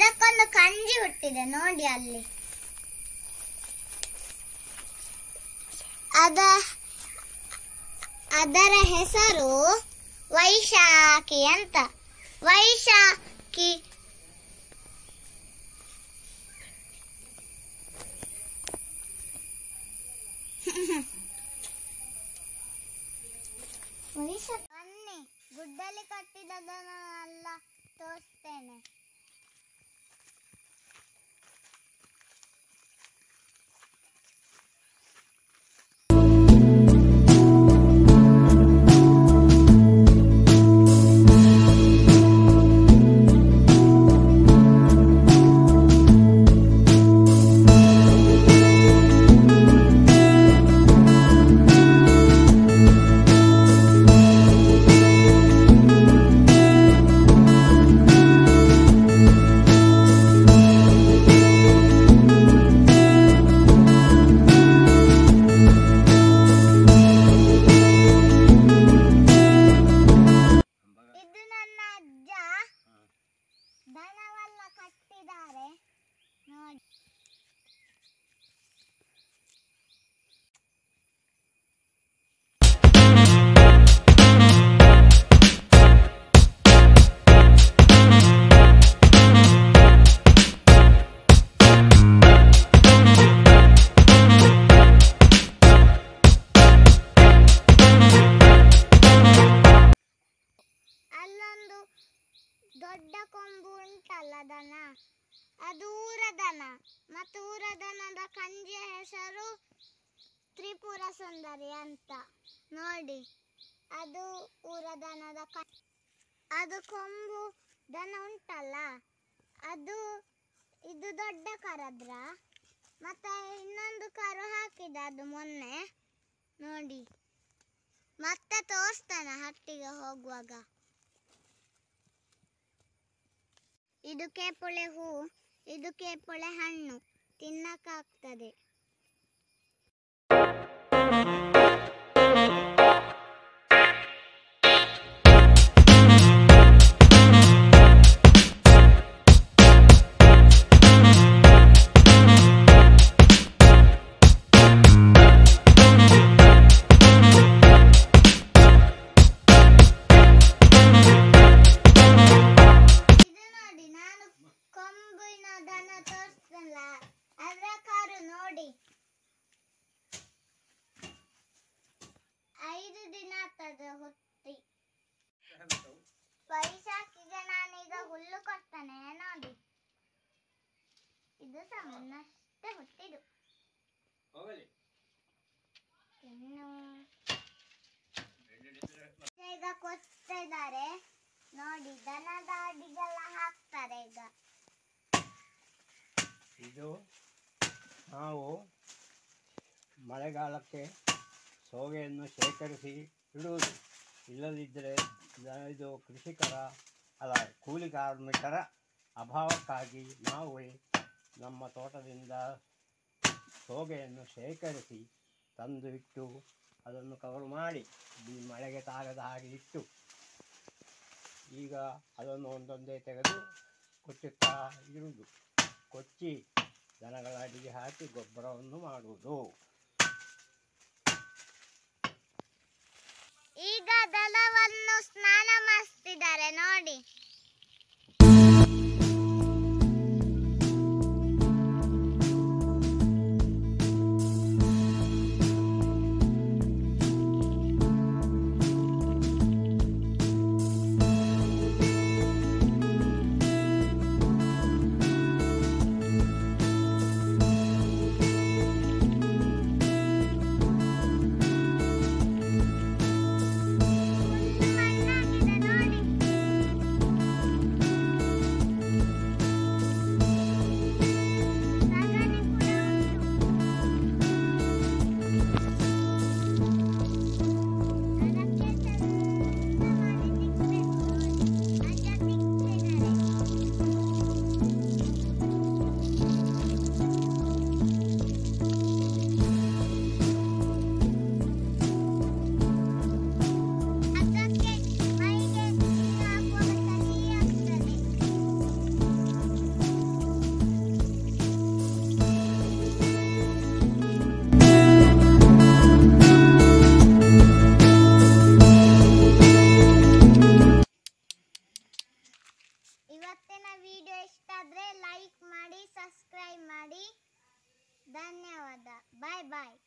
ಅದಕ್ಕೊಂದು ಕಂಜಿ ಹುಟ್ಟಿದೆ ನೋಡಿ ಅಲ್ಲಿ ಅದ ಅದರ ಹೆಸರು ವೈಶಾಖಿ ಅಂತ ವೈಶಾಖಿ ವೈಶಾಖ ಬನ್ನಿ ಗುಡ್ಡಲ್ಲಿ ಕಟ್ಟಿದದನ್ನೆಲ್ಲ ತೋರಿಸ್ತೇನೆ ಇದು ನನ್ನ ಅಜ್ಜ ದನವೆಲ್ಲ ಕಟ್ಟಿದ್ದಾರೆ ನೋಡಿ ಅಲ್ಲೊಂದು ದೊಡ್ಡ ಕೊಂಬು ಉಂಟಲ್ಲ ದನ ಅದು ಊರದನ ಮತ್ತು ಊರದನದ ಕಂಜಿಯ ಹೆಸರು ತ್ರಿಪುರ ಸುಂದರಿ ಅಂತ ನೋಡಿ ಅದು ಊರದನದ ಕ ಅದು ಕೊಂಬು ದನ ಉಂಟಲ್ಲ ಅದು ಇದು ದೊಡ್ಡ ಕರದ್ರ ಮತ್ತೆ ಇನ್ನೊಂದು ಕರು ಹಾಕಿದೆ ಅದು ಮೊನ್ನೆ ನೋಡಿ ಮತ್ತೆ ತೋರಿಸ್ತಾನೆ ಹಟ್ಟಿಗೆ ಹೋಗುವಾಗ ಇದು ಕೇಪುಳೆ ಹೂ ಇದು ಕೇಪುಳೆ ಹಣ್ಣು ತಿನ್ನಕ್ಕಾಗ್ತದೆ ಇದು ನೋಡಿ ನಾನು ಕೊಂಬಿನ ದನ ತೋರಿಸ್ತಲ್ಲ ಅದರ ಕಾರು ನೋಡಿ ಐದು ದಿನ ಆಗ್ತದೆ ಹುಟ್ಟಿ ವೈಶಾಖಿಗೆ ನಾನೀಗ ಹುಲ್ಲು ಕೊಡ್ತಾನೆ ನೋಡಿ ಇದು ಸಣ್ಣಷ್ಟೇ ಹುಟ್ಟಿದು ಇನ್ನು ಈಗ ಕೊಡ್ತಾ ಇದ್ದಾರೆ ನೋಡಿ ದನದ ಅಡಿಗೆಲ್ಲ ಹಾಕ್ತಾರೆ ಈಗ ಇದು ನಾವು ಮಳೆಗಾಲಕ್ಕೆ ಸೋಗೆಯನ್ನು ಶೇಖರಿಸಿ ಇಡುವುದು ಇಲ್ಲದಿದ್ದರೆ ದ- ಇದು ಕೃಷಿಕರ ಅಲ್ಲ ಕೂಲಿ ಕಾರ್ಮಿಕರ ಅಭಾವಕ್ಕಾಗಿ ನಾವೇ ನಮ್ಮ ತೋಟದಿಂದ ಸೋಗೆಯನ್ನು ಶೇಖರಿಸಿ ತಂದು ಇಟ್ಟು ಅದನ್ನು ಕವರ್ ಮಾಡಿ ಈ ಮಳೆಗೆ ತಾಗದ ಹಾಗೆ ಇಟ್ಟು ಈಗ ಅದನ್ನು ಒಂದೊಂದೇ ತೆಗೆದು ಕೊಚ್ಚುತ್ತಾ ಇರುವುದು ಕೊಚ್ಚಿ ದನಗಳ ಅಡಿಗೆ ಹಾಕಿ ಗೊಬ್ಬರವನ್ನು ಮಾಡುವುದು ಈಗ ದನವನ್ನು ಸ್ನಾನ ಮಾಡಿಸ್ತಿದ್ದಾರೆ ನೋಡಿ ಫುಲ್ ಮಣ್ಣಾಗಿದೆ ನೋಡಿ ಇವತ್ತಿನ ವಿಡಿಯೋ ಇಷ್ಟ ಆದ್ರೆ ಲೈಕ್ ಮಾಡಿ ಸಬ್ಸ್ಕ್ರೈಬ್ ಮಾಡಿ ಧನ್ಯವಾದ ಬಾಯ್ ಬಾಯ್